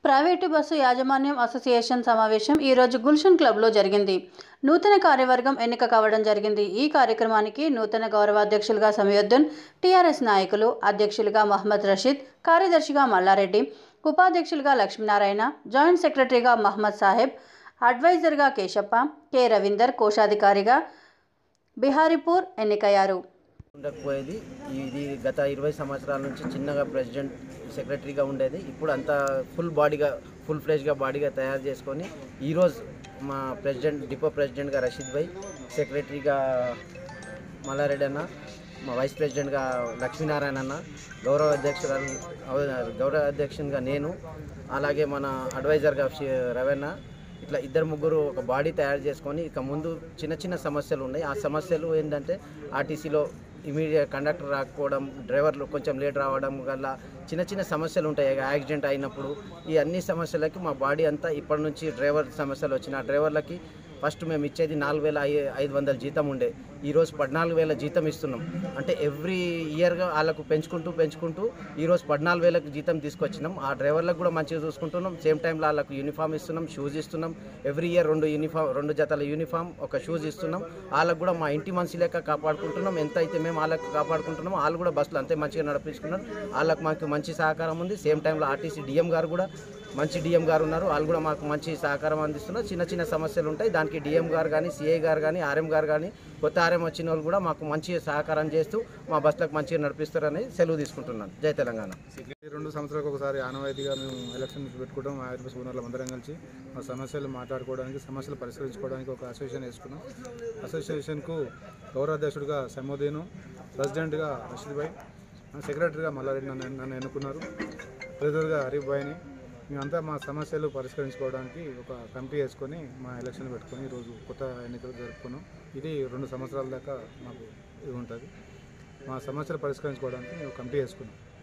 private bus యాజమాన్యం association సమావేశం ఈరోజు గుల్షన్ క్లబ్లో జరిగింది నూతన కార్యవర్గం ఎన్నిక కావడం జరిగింది ఈ కార్యక్రమానికి నూతన గౌరవాధ్యక్షులుగా సమయోద్దన్ టీఆర్ఎస్ నాయకులు అధ్యక్షులుగా మహమ్మద్ రషీద్ కార్యదర్శిగా మల్లారెడ్డి ఉపాధ్యక్షులుగా లక్ష్మీనారాయణ జాయింట్ సెక్రటరీగా మహమ్మద్ సాహెబ్ అడ్వైజర్గా కేశప్ప కె రవీందర్ కోశాధికారిగా బిహారీపూర్ ఎన్నికయ్యారు ఉండకపోయేది ఇది గత ఇరవై సంవత్సరాల నుంచి చిన్నగా ప్రెసిడెంట్ సెక్రటరీగా ఉండేది ఇప్పుడు అంతా ఫుల్ బాడీగా ఫుల్ ఫ్లెజ్గా బాడీగా తయారు చేసుకొని ఈరోజు మా ప్రెసిడెంట్ డిపో ప్రెసిడెంట్గా రషీద్ భాయ్ సెక్రటరీగా మల్లారెడ్డి అన్న మా వైస్ ప్రెసిడెంట్గా లక్ష్మీనారాయణ అన్న గౌరవ అధ్యక్షురాలు గౌరవ అధ్యక్షునిగా నేను అలాగే మన అడ్వైజర్గా శి- రవణ ఇట్లా ఇద్దరు ముగ్గురు ఒక బాడీ తయారు చేసుకొని ఇక ముందు చిన్న చిన్న సమస్యలు ఉన్నాయి ఆ సమస్యలు ఏంటంటే ఆర్టీసీలో ఇమీడియట్ కండక్టర్ రాకపోవడం డ్రైవర్లు కొంచెం లేట్ రావడం వల్ల చిన్న చిన్న సమస్యలు ఉంటాయి ఇక యాక్సిడెంట్ అయినప్పుడు ఈ అన్ని సమస్యలకి మా బాడీ అంతా ఇప్పటి నుంచి డ్రైవర్ సమస్యలు వచ్చిన ఆ డ్రైవర్లకి ఫస్ట్ మేము ఇచ్చేది నాలుగు వేల ఐ- ఐదు వందల జీతం ఉండే ఈరోజు పద్నాలుగు వేల జీతం ఇస్తున్నాం అంటే ఎవ్రీ ఇయర్గా వాళ్ళకు పెంచుకుంటూ పెంచుకుంటూ ఈరోజు పద్నాలుగు వేలకు జీతం తీసుకొచ్చినాం ఆ డ్రైవర్లకు కూడా మంచిగా చూసుకుంటున్నాం సేమ్ టైంలో వాళ్ళకు యూనిఫామ్ ఇస్తున్నాం షూస్ ఇస్తున్నాం ఎవ్రీ ఇయర్ రెండు యూనిఫామ్ రెండు జతల యూనిఫామ్ ఒక షూస్ ఇస్తున్నాం వాళ్ళకు కూడా మా ఇంటి మనిషి లెక్క కాపాడుకుంటున్నాం ఎంత అయితే మేము వాళ్ళకు కాపాడుకుంటున్నామో వాళ్ళు కూడా బస్సులు అంతే మంచిగా నడిపించుకున్నారు వాళ్ళకు మాకు మంచి సహకారం ఉంది సేమ్ టైంలో ఆర్టీసీ డిఎం గారు కూడా మంచి డిఎం గారు ఉన్నారు వాళ్ళు కూడా మాకు మంచి సహకారం అందిస్తున్నారు చిన్న చిన్న సమస్యలు ఉంటాయి దానికి డిఎం గారు కానీ సిఐ గారు కానీ ఆర్ఎం గారు కానీ కొత్త ఆర్ఎం వచ్చిన వాళ్ళు కూడా మాకు మంచి సహకారం చేస్తూ మా బస్సులకు మంచిగా నడిపిస్తారని సెలవు తీసుకుంటున్నాను జై తెలంగాణ ఈ రెండు సంవత్సరాలకు ఒకసారి ఆనవాయితీగా మేము ఎలక్షన్ పెట్టుకుంటాం మా ఐదు ఓనర్లు అందరం కలిసి మా సమస్యలు మాట్లాడుకోవడానికి సమస్యలు పరిష్కరించుకోవడానికి ఒక అసోసియేషన్ వేసుకున్నాం అసోసియేషన్కు గౌరవాధ్యక్షుడిగా సమోదీను ప్రెసిడెంట్గా రషీద్ భాయ్ సెక్రటరీగా మల్లారెడ్డి నన్ను నన్ను ఎన్నుకున్నారు ట్రెజర్గా హరీఫ్ భాయ్ని మేమంతా మా సమస్యలు పరిష్కరించుకోవడానికి ఒక కమిటీ వేసుకొని మా ఎలక్షన్ పెట్టుకొని ఈరోజు కొత్త ఎన్నికలు జరుపుకున్నాం ఇది రెండు సంవత్సరాల దాకా మాకు ఇది ఉంటుంది మా సమస్యలు పరిష్కరించుకోవడానికి ఒక కమిటీ వేసుకున్నాం